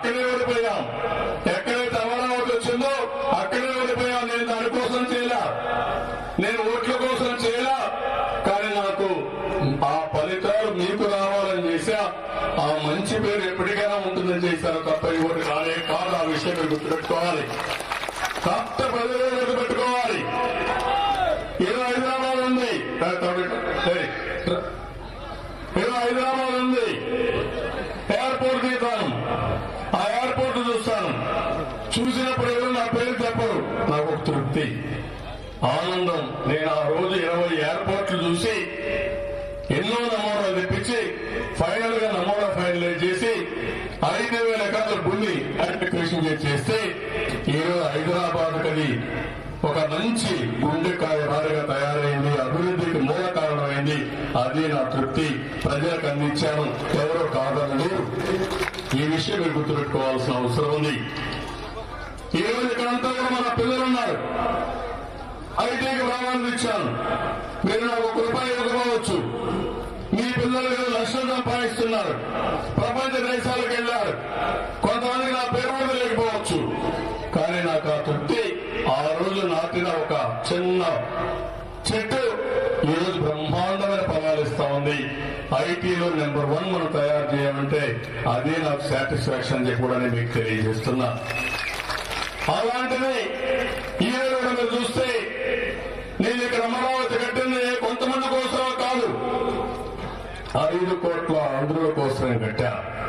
అక్కడే ఓడిపోయాం ఎక్కడైతే అమరావతి వచ్చిందో అక్కడే ఓడిపోయాం నేను దానికోసం చేయలా నేను ఓట్ల కోసం చేయలా కానీ నాకు ఆ ఫలితాలు మీకు రావాలని చేశా ఆ మంచి పేరు ఎప్పటికైనా ఉంటుందని చేశాను తప్ప ఈ ఓటు రాలే కాదు ఆ విషయం మీరు గుర్తుపెట్టుకోవాలి తప్ప ప్రజలు గుర్తుపెట్టుకోవాలి ఏదో హైదరాబాద్ ఉంది సరే. ఏదో హైదరాబాద్ ఉంది ఎయిర్పోర్ట్ దిగుతాను ఆ ఎయిర్పోర్ట్ చూస్తాను చూసినప్పుడు ఎవరు నా పేరు చెప్పరు నాకు ఒక తృప్తి ఆనందం నేను ఆ రోజు ఇరవై ఎయిర్పోర్ట్లు చూసి ఎన్నో నమూనాలు తెప్పించి ఫైనల్ గా నమూనా ఫైనలైజ్ చేసి ఐదు వేల ఎకరాల భూమి ఐడెంటిఫికేషన్ చేస్తే ఈరోజు హైదరాబాద్ కది ఒక మంచి గుండెకాయ రాడిగా తయారైంది అభివృద్ధికి మూల కారణమైంది అది నా తృప్తి ప్రజలకు అందించాను ఎవరో కాదనలేదు ఈ విషయం మీరు గుర్తుపెట్టుకోవాల్సిన అవసరం ఉంది ఈ రోజు ఇక్కడంతా కూడా మన పిల్లలు ఉన్నారు ఐటీకి ప్రాధాన్యత ఇచ్చాను మీరు నాకు ఒక రూపాయి ఇవ్వకపోవచ్చు మీ పిల్లలు ఏదో లక్షలు సంపాదిస్తున్నారు ప్రపంచ దేశాలకు వెళ్ళారు కొంతమందికి నా పేరు కూడా లేకపోవచ్చు కానీ నాకు ఆ తృప్తి ఆ రోజు నాటిన ఒక చిన్న చెట్టు ఈ రోజు బ్రహ్మాండమైన ఫలాలు ఇస్తా ఉంది ఐటీలో నెంబర్ వన్ మనం తయారు చేయాలంటే అదే నాకు సాటిస్ఫాక్షన్ చెప్పి కూడా నేను మీకు తెలియజేస్తున్నా అలాంటిది ఈ రోజు కూడా మీరు చూస్తే నేను ఇక్కడ అమరావతి కట్టింది కొంతమంది కోసమో కాదు ఐదు కోట్ల ఆంధ్రుల కోసమే కట్టా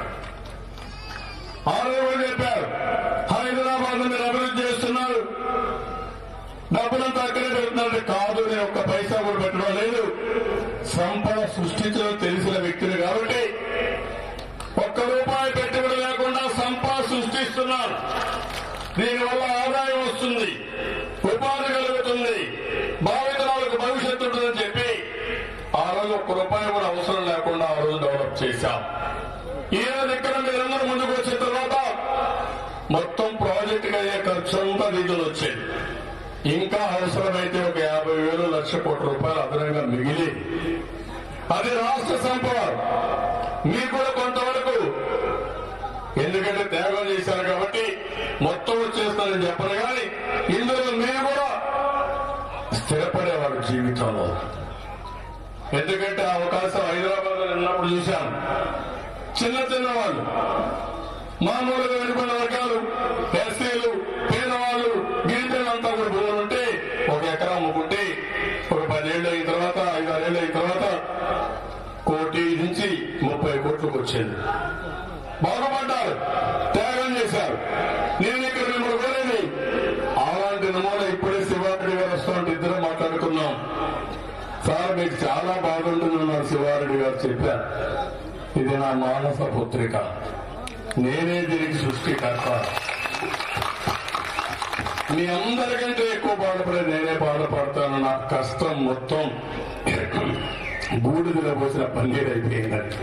ఆరు కూడా చెప్పారు హైదరాబాద్ మీరు అభివృద్ధి చేస్తున్నారు డబ్బులంతా అక్కడే పెడుతున్నారు కాదు నేను ఒక్క పైసా కూడా పెట్టడం లేదు సంపద సృష్టించడం తెలిసిన వ్యక్తిని కాబట్టి ఒక్క రూపాయి పెట్టుబడి లేకుండా సంపద సృష్టిస్తున్నారు దీనివల్ల ఆదాయం వస్తుంది ఉపాధి కలుగుతుంది భావితరాలకు భవిష్యత్తు ఉంటుందని చెప్పి ఆ రోజు ఒక్క రూపాయి కూడా అవసరం లేకుండా ఆ రోజు డెవలప్ చేశాం ఈ రోజు ఇక్కడ మీరందరూ ముందుకు వచ్చిన తర్వాత మొత్తం ప్రాజెక్టుకి అయ్యే ఖర్చు అంతా నిధులు వచ్చేది ఇంకా అవసరమైతే ఒక యాభై వేలు లక్ష కోట్ల రూపాయలు అదనంగా మిగిలి అది రాష్ట్ర సంపద మీకు కూడా కొంతవరకు ఎందుకంటే త్యాగం చేశారు కాబట్టి మొత్తం వచ్చేస్తానని చెప్పను కానీ ఇందులో మీరు కూడా స్థిరపడేవారు జీవితంలో ఎందుకంటే ఆ అవకాశం హైదరాబాద్ లో ఉన్నప్పుడు చూశాను చిన్న చిన్న వాళ్ళు మామూలుగా వెనుకున్న వర్గాలు ఎస్సీలు పేదవాళ్ళు గిరిజనులంతా కూడా భూములు ఉంటే ఒక ఎకరా అమ్ముకుంటే ఒక పదేళ్ళు అయిన తర్వాత ఐదారేళ్ళు అయిన తర్వాత కోటి నుంచి ముప్పై కోట్లకు వచ్చేది బాగుపడ్డారు త్యాగం చేశారు నేను ఇక్కడ మిమ్మల్ని కోరేది అలాంటి నమూనా ఇప్పుడే శివారెడ్డి గారు వస్తుంటే ఇద్దరు మాట్లాడుకున్నాం సార్ మీకు చాలా బాగుంటుందన్నారు శివారెడ్డి గారు చెప్పారు ఇది నా మానస పుత్రిక నేనే దీనికి సృష్టికర్త మీ అందరికంటే ఎక్కువ బాధపడే నేనే బాధపడతాను నా కష్టం మొత్తం గూడుదిలో పోసిన పన్నీర్ అయిపోయిందండి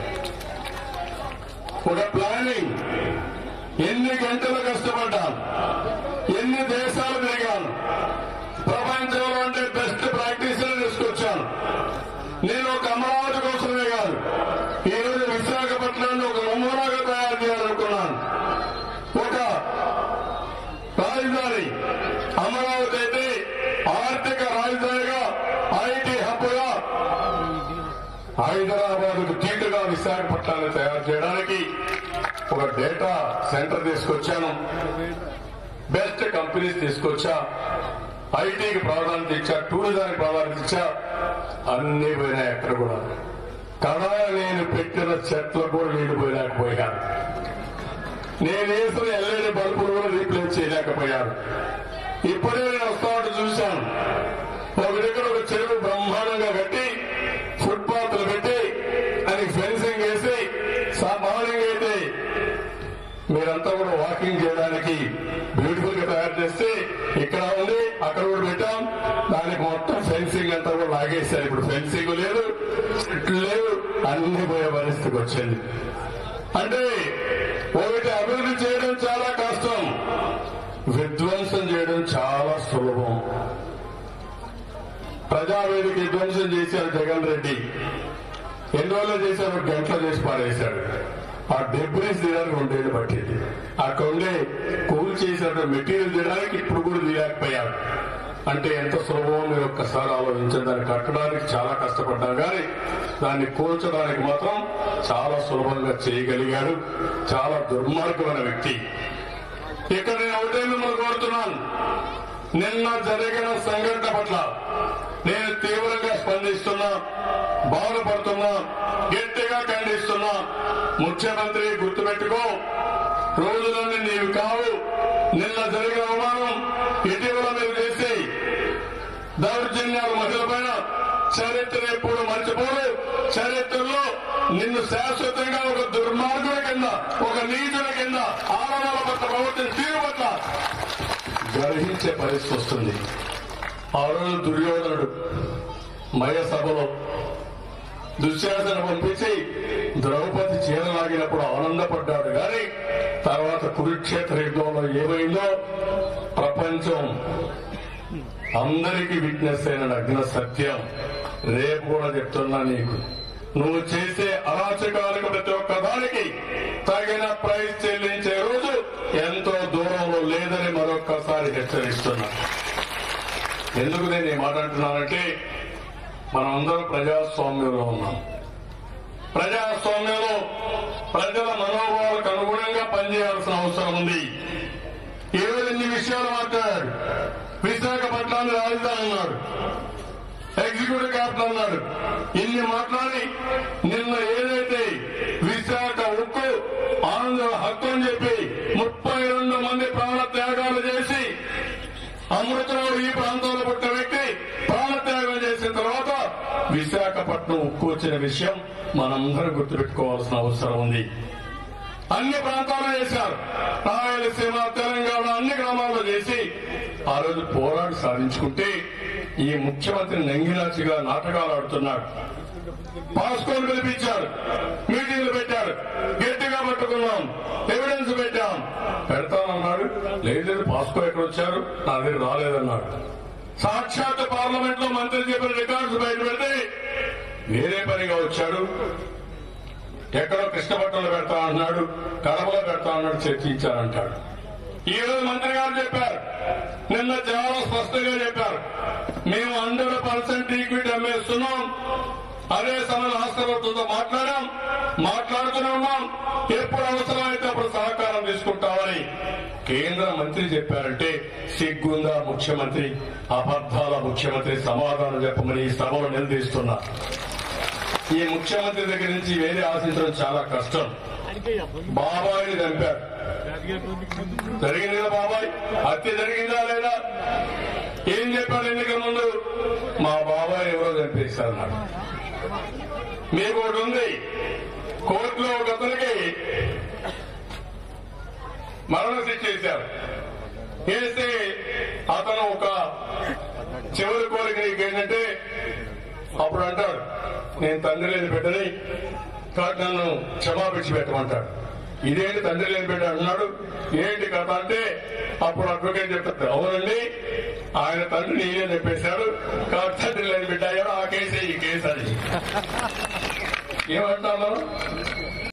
ఒక ప్లానింగ్ ఎన్ని గంటలు కష్టపడ్డాను ఎన్ని దేశాలు తిరిగాను ప్రపంచంలో అంటే బెస్ట్ ప్రాక్టీస్ తీసుకొచ్చాను నేను ఒక అమరావతి కోసమే కాదు ఈ రోజు విశాఖపట్నాన్ని ఒక నమూనాగా తయారు చేయాలనుకున్నాను ఒక రాజధాని అమరావతి అయితే ఆర్థిక రాజధానిగా ఐటీ హబ్గా హైదరాబాద్ కు తీటుగా విశాఖపట్నాన్ని తయారు చేయడానికి ఒక డేటా సెంటర్ తీసుకొచ్చాను బెస్ట్ కంపెనీస్ తీసుకొచ్చా ఐటీకి ప్రాధాన్యత ఇచ్చా టూరిజానికి ప్రాధాన్యత ఇచ్చా అన్ని పోయినాయి ఎక్కడ కూడా కడా నేను పెట్టిన చెట్లు కూడా నీళ్లు పోయలేకపోయాను నేను వేసిన ఎల్ఈడి బల్బులు కూడా రీప్లేస్ చేయలేకపోయాను ఇప్పుడే నేను వస్తా ఉంటే చూశాను ఒక దగ్గర ఒక చెరువు బ్రహ్మాండంగా కట్టి ఫుట్పాత్లు పెట్టి దానికి ఫెన్సింగ్ వేసి సా- మార్నింగ్ అయితే మీరంతా కూడా వాకింగ్ చేయడానికి బ్యూటిఫుల్ గా తయారు చేస్తే ఇక్కడ ఉంది అక్కడ కూడా పెట్టాం దానికి మొత్తం ఫెన్సింగ్ అంతా కూడా లాగేశారు ఇప్పుడు ఫెన్సింగ్ లేదు చెట్లు లేవు అన్ని పోయే పరిస్థితికి వచ్చింది అంటే ఒకటి అభివృద్ధి చేయడం చాలా కష్టం విధ్వంసం చేయడం చాలా సులభం ప్రజావేదిక విధ్వంసం చేశారు జగన్ రెడ్డి ఎన్ని రోజులు చేశారు గంటలు చేసి పారేశాడు ఆ డెబ్రీస్ తీయడానికి రెండేళ్లు పట్టింది అక్కడ ఉండే కూల్ చేసిన మెటీరియల్ తీయడానికి ఇప్పుడు కూడా తీయలేకపోయారు అంటే ఎంత సులభమో మీరు ఒక్కసారి ఆలోచించండి దాన్ని కట్టడానికి చాలా కష్టపడ్డాం కానీ దాన్ని కూల్చడానికి మాత్రం చాలా సులభంగా చేయగలిగాడు చాలా దుర్మార్గమైన వ్యక్తి ఇక్కడ నేను ఒకటే మిమ్మల్ని కోరుతున్నాను నిన్న జరిగిన సంఘటన పట్ల నేను తీవ్రంగా స్పందిస్తున్నా బాధపడుతున్నా గట్టిగా ఖండిస్తున్నా ముఖ్యమంత్రి గుర్తుపెట్టుకో రోజులన్నీ నీవు కావు నిన్న జరిగిన అవమానం ఇటీవల మీరు చేసి దౌర్జన్యాలు మహిళల పైన చరిత్ర ఎప్పుడు మర్చిపోదు చరిత్రలో నిన్ను శాశ్వతంగా ఒక దుర్మార్గుల కింద ఒక నీచుల కింద ఆడవాళ్ళ పట్ల ప్రవర్తన తీరు పట్ల గ్రహించే పరిస్థితి వస్తుంది ఆ రోజు దుర్యోధనుడు మయ సభలో దుశ్శాసన పంపించి ద్రౌపది చీరలాగినప్పుడు ఆనందపడ్డాడు గాని తర్వాత కురుక్షేత్ర యుద్ధంలో ఏమైందో ప్రపంచం అందరికీ విట్నెస్ అయిన నగ్న సత్యం రేపు కూడా చెప్తున్నా నీకు నువ్వు చేసే అరాచకాలకు ప్రతి ఒక్క దానికి తగిన ప్రైజ్ చెల్లించే రోజు ఎంతో దూరంలో లేదని మరొక్కసారి హెచ్చరిస్తున్నా ఎందుకు నేను ఈ మాట అంటున్నానంటే మనమందరం ప్రజాస్వామ్యంలో ఉన్నాం ప్రజాస్వామ్యంలో ప్రజల మనోభావాలకు అనుగుణంగా పనిచేయాల్సిన అవసరం ఉంది ఈ రోజు ఇన్ని విషయాలు మాట్లాడాడు విశాఖపట్నాన్ని రాజధాని అన్నాడు ఎగ్జిక్యూటివ్ క్యాపిటల్ అన్నాడు ఇన్ని మాట్లాడి నిన్న ఏదైతే విశాఖ ఉక్కు ఆంధ్ర హక్కు అని చెప్పి ముప్పై రెండు మంది ప్రాణ త్యాగాలు చేసి అమృతరావు ఈ ప్రాంతంలో పుట్టిన వ్యక్తి ప్రాణత్యాగం చేసిన తర్వాత విశాఖపట్నం ఉక్కు వచ్చిన విషయం మనందరం గుర్తుపెట్టుకోవాల్సిన అవసరం ఉంది అన్ని ప్రాంతాల్లో చేశారు రాయలసీమ తెలంగాణ అన్ని గ్రామాల్లో చేసి ఆ రోజు పోరాడి సాధించుకుంటే ఈ ముఖ్యమంత్రి నంగినాచిగా నాటకాలు ఆడుతున్నాడు పాస్కోని పిలిపించాడు మీటింగ్లు పెట్టాడు గట్టిగా పట్టుకున్నాం ఎవిడెన్స్ పెట్టాం పెడతానన్నాడు లేదు లేదు పాస్కో ఎక్కడ వచ్చారు నా దగ్గర రాలేదన్నాడు సాక్షాత్ పార్లమెంట్ లో మంత్రి చెప్పిన రికార్డ్స్ బయట పెడితే వేరే పనిగా వచ్చాడు ఎక్కడో కృష్ణపట్నంలో పెడతా అన్నాడు కడపలో పెడతా అన్నాడు చర్చించారంటాడు ఈ రోజు మంత్రి గారు చెప్పారు నిన్న చాలా స్పష్టంగా చెప్పారు మేము హండ్రెడ్ పర్సెంట్ ఈక్విటీ అమ్మేస్తున్నాం అదే సమయంలో రాష్ట్ర ప్రభుత్వంతో మాట్లాడాం మాట్లాడుతూనే ఉన్నాం ఎప్పుడు అవసరమైతే అప్పుడు సహకారం తీసుకుంటామని కేంద్ర మంత్రి చెప్పారంటే సిగ్గుందా ముఖ్యమంత్రి అబద్దాల ముఖ్యమంత్రి సమాధానం చెప్పమని ఈ సభలో నిలదీస్తున్నా ఈ ముఖ్యమంత్రి దగ్గర నుంచి వేరే ఆశించడం చాలా కష్టం బాబాయిని చంపారు జరిగింది కదా బాబాయ్ హత్య జరిగిందా లేదా ఏం చెప్పారు ఎన్నికల ముందు మా బాబాయ్ ఎవరో చంపేశారు నాకు మీకు ఒకటి ఉంది కోర్టులో ఒక అతనికి మరణ శిక్ష వేశారు వేస్తే అతను ఒక చివరి కోరిక నీకేంటంటే అప్పుడు అంటాడు నేను తండ్రి లేని బిడ్డని కాబట్టి నన్ను క్షమాపించి పెట్టమంటాడు ఇదేంటి తండ్రి లేని బిడ్డ అన్నాడు ఏంటి కథ అంటే అప్పుడు అడ్వకేట్ చెప్తాడు అవునండి ఆయన తండ్రి నేనే చెప్పేశాడు కాబట్టి తండ్రి లేని బిడ్డ అయ్యాడు ఆ కేసే ఈ కేసు అది ఏమంటాను